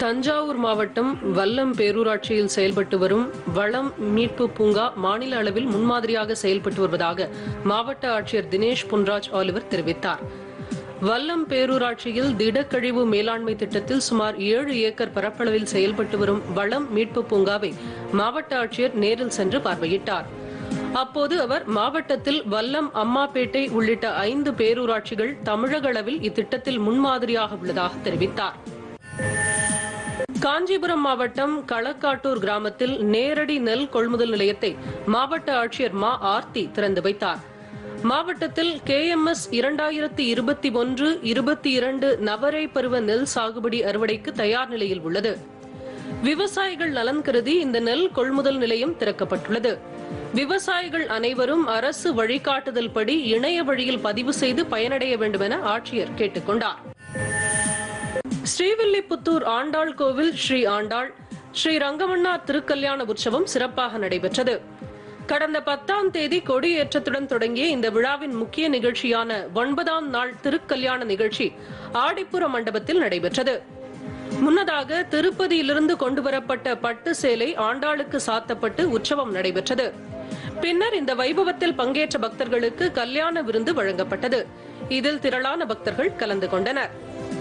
தஞ்சாவூர் மாவட்டம் வல்லம் பேரூராட்சியில் செயல்பட்டு வரும் வளம் மீட்பு பூங்கா மாநில அளவில் முன்மாதிரியாக செயல்பட்டு வருவதாக மாவட்ட ஆட்சியர் தினேஷ் பொன்ராஜ் ஆலிவர் தெரிவித்தார் வல்லம் பேரூராட்சியில் திடக்கழிவு மேலாண்மை திட்டத்தில் சுமார் ஏழு ஏக்கர் பரப்பளவில் செயல்பட்டு வரும் வளம் மீட்பு பூங்காவை மாவட்ட ஆட்சியர் நேரில் சென்று பார்வையிட்டார் அப்போது அவர் மாவட்டத்தில் வல்லம் அம்மாப்பேட்டை உள்ளிட்ட ஐந்து பேரூராட்சிகள் தமிழக அளவில் இத்திட்டத்தில் முன்மாதிரியாக உள்ளதாக தெரிவித்தார் காஞ்சிபுரம் மாவட்டம் களக்காட்டூர் கிராமத்தில் நேரடி நெல் கொள்முதல் நிலையத்தை மாவட்ட ஆட்சியர் மா ஆர்த்தி திறந்து வைத்தார் மாவட்டத்தில் கே எம் எஸ் இரண்டாயிரத்தி இருபத்தி ஒன்று இருபத்தி இரண்டு நவரை பருவ நெல் சாகுபடி அறுவடைக்கு தயார் நிலையில் உள்ளது விவசாயிகள் நலன் கருதி இந்த நெல் கொள்முதல் நிலையம் திறக்கப்பட்டுள்ளது விவசாயிகள் அனைவரும் அரசு வழிகாட்டுதல் படி இணைய வழியில் பதிவு செய்து பயனடைய வேண்டும் என ஆட்சியர் கேட்டுக் கொண்டார் ஸ்ரீவில்லிபுத்தூர் ஆண்டாள் கோவில் ஸ்ரீ ஆண்டாள் ஸ்ரீ ரங்கமன்னா திருக்கல்யாண உற்சவம் சிறப்பாக நடைபெற்றது கடந்த பத்தாம் தேதி கொடியேற்றத்துடன் தொடங்கிய இந்த விழாவின் முக்கிய நிகழ்ச்சியான ஒன்பதாம் நாள் திருக்கல்யாண நிகழ்ச்சி ஆடிப்புற மண்டபத்தில் நடைபெற்றது முன்னதாக திருப்பதியிலிருந்து கொண்டுவரப்பட்ட பட்டு சேலை ஆண்டாளுக்கு சாத்தப்பட்டு உற்சவம் நடைபெற்றது பின்னர் இந்த வைபவத்தில் பங்கேற்ற பக்தர்களுக்கு கல்யாண விருந்து வழங்கப்பட்டது இதில் திரளான பக்தர்கள் கலந்து கொண்டனர்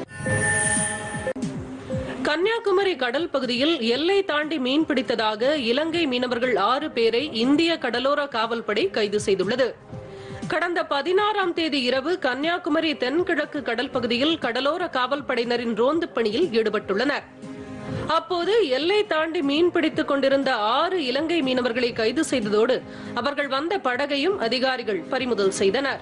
கன்னியாகுமரி கடல் பகுதியில் எல்லை தாண்டி மீன் பிடித்ததாக இலங்கை மீனவர்கள் ஆறு பேரை இந்திய கடலோர காவல்படை கைது செய்துள்ளது கடந்த பதினாறாம் தேதி இரவு கன்னியாகுமரி தென்கிழக்கு கடல் பகுதியில் கடலோர காவல்படையினரின் ரோந்து பணியில் ஈடுபட்டுள்ளனர் அப்போது எல்லை தாண்டி மீன் பிடித்துக் கொண்டிருந்த ஆறு இலங்கை மீனவர்களை கைது செய்ததோடு அவர்கள் வந்த படகையும் அதிகாரிகள் பறிமுதல் செய்தனர்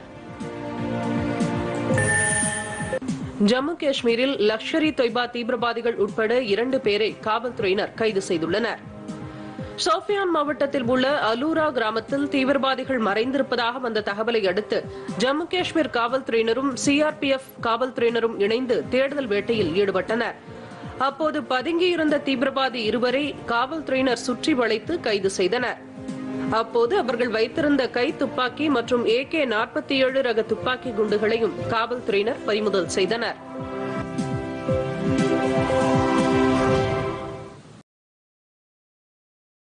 ஜம்மு காஷ்மீரில் லஷ்கர் இ தொய்பா தீவிரவாதிகள் உட்பட இரண்டு பேரை காவல்துறையினர் கைது செய்துள்ளனர் சோஃபியான் மாவட்டத்தில் உள்ள அலூரா கிராமத்தில் தீவிரவாதிகள் மறைந்திருப்பதாக வந்த தகவலை அடுத்து ஜம்மு காஷ்மீர் காவல்துறையினரும் சிஆர்பிஎஃப் காவல்துறையினரும் இணைந்து தேடுதல் வேட்டையில் ஈடுபட்டனர் அப்போது பதுங்கியிருந்த தீவிரவாதி இருவரை காவல்துறையினர் சுற்றி வளைத்து கைது செய்தனர் அப்போது அவர்கள் வைத்திருந்த கை துப்பாக்கி மற்றும் ஏகே நாற்பத்தி ஏழு ரக துப்பாக்கி குண்டுகளையும் காவல்துறையினர் பறிமுதல் செய்தனர்